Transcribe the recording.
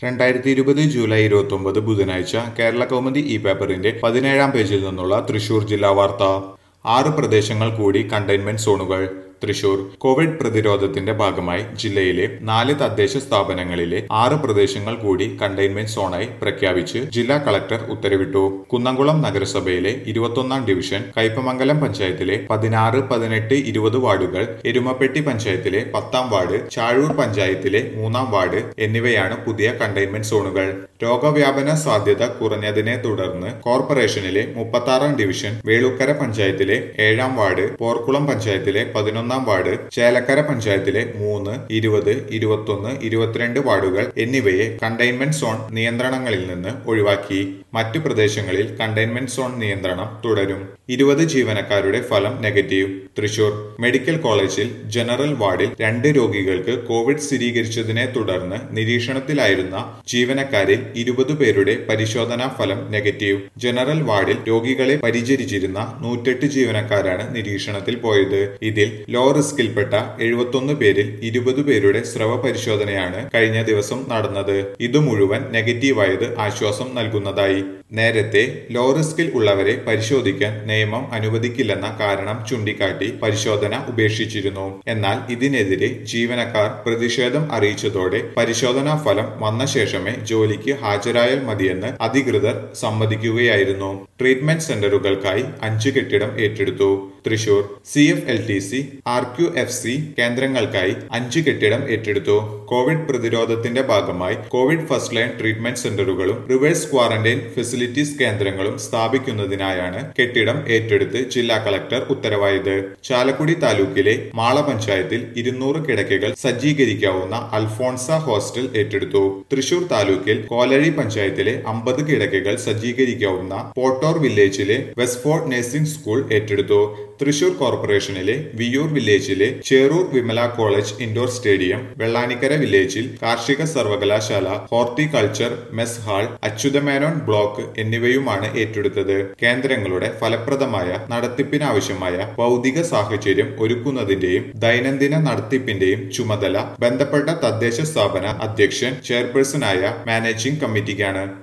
രണ്ടായിരത്തി ഇരുപത് ജൂലൈ ഇരുപത്തി ഒമ്പത് ബുധനാഴ്ച കേരള കൗമുദി ഇ പേപ്പറിന്റെ പതിനേഴാം പേജിൽ നിന്നുള്ള തൃശൂർ ജില്ലാ വാർത്ത ആറ് പ്രദേശങ്ങൾ കൂടി കണ്ടെയ്ൻമെന്റ് സോണുകൾ തൃശൂർ കോവിഡ് പ്രതിരോധത്തിന്റെ ഭാഗമായി ജില്ലയിലെ നാല് തദ്ദേശ സ്ഥാപനങ്ങളിലെ ആറ് പ്രദേശങ്ങൾ കൂടി കണ്ടെയ്ൻമെന്റ് സോണായി പ്രഖ്യാപിച്ച് ജില്ലാ കളക്ടർ ഉത്തരവിട്ടു കുന്നംകുളം നഗരസഭയിലെ ഇരുപത്തൊന്നാം ഡിവിഷൻ കയ്പമംഗലം പഞ്ചായത്തിലെ പതിനാറ് പതിനെട്ട് ഇരുപത് വാർഡുകൾ എരുമപ്പെട്ടി പഞ്ചായത്തിലെ പത്താം വാർഡ് ചാഴൂർ പഞ്ചായത്തിലെ മൂന്നാം വാർഡ് എന്നിവയാണ് പുതിയ കണ്ടെയ്ൻമെന്റ് സോണുകൾ രോഗവ്യാപന സാധ്യത കുറഞ്ഞതിനെ തുടർന്ന് കോർപ്പറേഷനിലെ മുപ്പത്താറാം ഡിവിഷൻ വേളൂക്കര പഞ്ചായത്തിലെ ഏഴാം വാർഡ് പോർക്കുളം പഞ്ചായത്തിലെ പതിനൊന്നാം വാർഡ് ചേലക്കര പഞ്ചായത്തിലെ മൂന്ന് ഇരുപത് ഇരുപത്തൊന്ന് ഇരുപത്തിരണ്ട് വാർഡുകൾ എന്നിവയെ കണ്ടെയ്ൻമെന്റ് സോൺ നിയന്ത്രണങ്ങളിൽ നിന്ന് ഒഴിവാക്കി മറ്റു പ്രദേശങ്ങളിൽ കണ്ടെയ്ൻമെന്റ് സോൺ നിയന്ത്രണം തുടരും ഇരുപത് ജീവനക്കാരുടെ ഫലം നെഗറ്റീവ് തൃശൂർ മെഡിക്കൽ കോളേജിൽ ജനറൽ വാർഡിൽ രണ്ട് രോഗികൾക്ക് കോവിഡ് സ്ഥിരീകരിച്ചതിനെ തുടർന്ന് നിരീക്ഷണത്തിലായിരുന്ന ജീവനക്കാരിൽ ഇരുപത് പേരുടെ പരിശോധനാ ഫലം നെഗറ്റീവ് ജനറൽ വാർഡിൽ രോഗികളെ പരിചരിച്ചിരുന്ന നൂറ്റെട്ട് ജീവനക്കാരാണ് നിരീക്ഷണത്തിൽ പോയത് ഇതിൽ ലോ റിസ്കിൽപ്പെട്ട എഴുപത്തൊന്ന് പേരിൽ ഇരുപത് പേരുടെ സ്രവ പരിശോധനയാണ് കഴിഞ്ഞ ദിവസം നടന്നത് ഇത് മുഴുവൻ നെഗറ്റീവായത് ആശ്വാസം നൽകുന്നതായി നേരത്തെ ലോ റിസ്കിൽ ഉള്ളവരെ പരിശോധിക്കാൻ നിയമം അനുവദിക്കില്ലെന്ന കാരണം ചൂണ്ടിക്കാട്ടി പരിശോധന ഉപേക്ഷിച്ചിരുന്നു എന്നാൽ ഇതിനെതിരെ ജീവനക്കാർ പ്രതിഷേധം അറിയിച്ചതോടെ പരിശോധനാ ഫലം വന്ന ശേഷമേ ജോലിക്ക് ഹാജരായാൽ മതിയെന്ന് അധികൃതർ സമ്മതിക്കുകയായിരുന്നു ട്രീറ്റ്മെന്റ് സെന്ററുകൾക്കായി അഞ്ച് കെട്ടിടം ഏറ്റെടുത്തു Thrissur C F L T C R Q F C കേന്ദ്രങ്ങൾക്കായി അഞ്ച് കെട്ടിടം ഏറ്റെടുത്തു കോവിഡ് പ്രതിരോധത്തിന്റെ ഭാഗമായി കോവിഡ് ഫസ്റ്റ് ലൈൻ ട്രീറ്റ്മെന്റ് സെന്ററുകളും റിവേഴ്സ് ക്വാറന്റൈൻ ഫെസിലിറ്റീസ് കേന്ദ്രങ്ങളും സ്ഥാപിക്കുന്നതിനായാണ് കെട്ടിടം ഏറ്റെടുത്ത് ജില്ലാ കളക്ടർ ഉത്തരവായത് ചാലക്കുടി താലൂക്കിലെ മാള പഞ്ചായത്തിൽ ഇരുന്നൂറ് കിടക്കകൾ സജ്ജീകരിക്കാവുന്ന അൽഫോൺസ ഹോസ്റ്റൽ ഏറ്റെടുത്തു തൃശൂർ താലൂക്കിൽ കോലഴി പഞ്ചായത്തിലെ അമ്പത് കിടക്കകൾ സജ്ജീകരിക്കാവുന്ന പോട്ടോർ വില്ലേജിലെ വെസ്റ്റ്ഫോർട്ട് നഴ്സിംഗ് സ്കൂൾ ഏറ്റെടുത്തു തൃശൂർ കോർപ്പറേഷനിലെ വിയൂർ വില്ലേജിലെ Cheroor Vimala college indoor stadium Vellanikkara വില്ലേജിൽ കാർഷിക സർവകലാശാല horticulture mess hall Achuthamenon block എന്നിവയുമാണ് ഏറ്റെടുത്തത് കേന്ദ്രങ്ങളുടെ ഫലപ്രദമായ നടത്തിപ്പിനാവശ്യമായ ഭൗതിക സാഹചര്യം ഒരുക്കുന്നതിന്റെയും ദൈനംദിന നടത്തിപ്പിന്റെയും ചുമതല ബന്ധപ്പെട്ട തദ്ദേശ സ്ഥാപന അധ്യക്ഷൻ ചെയർപേഴ്സണായ മാനേജിംഗ് കമ്മിറ്റിക്കാണ്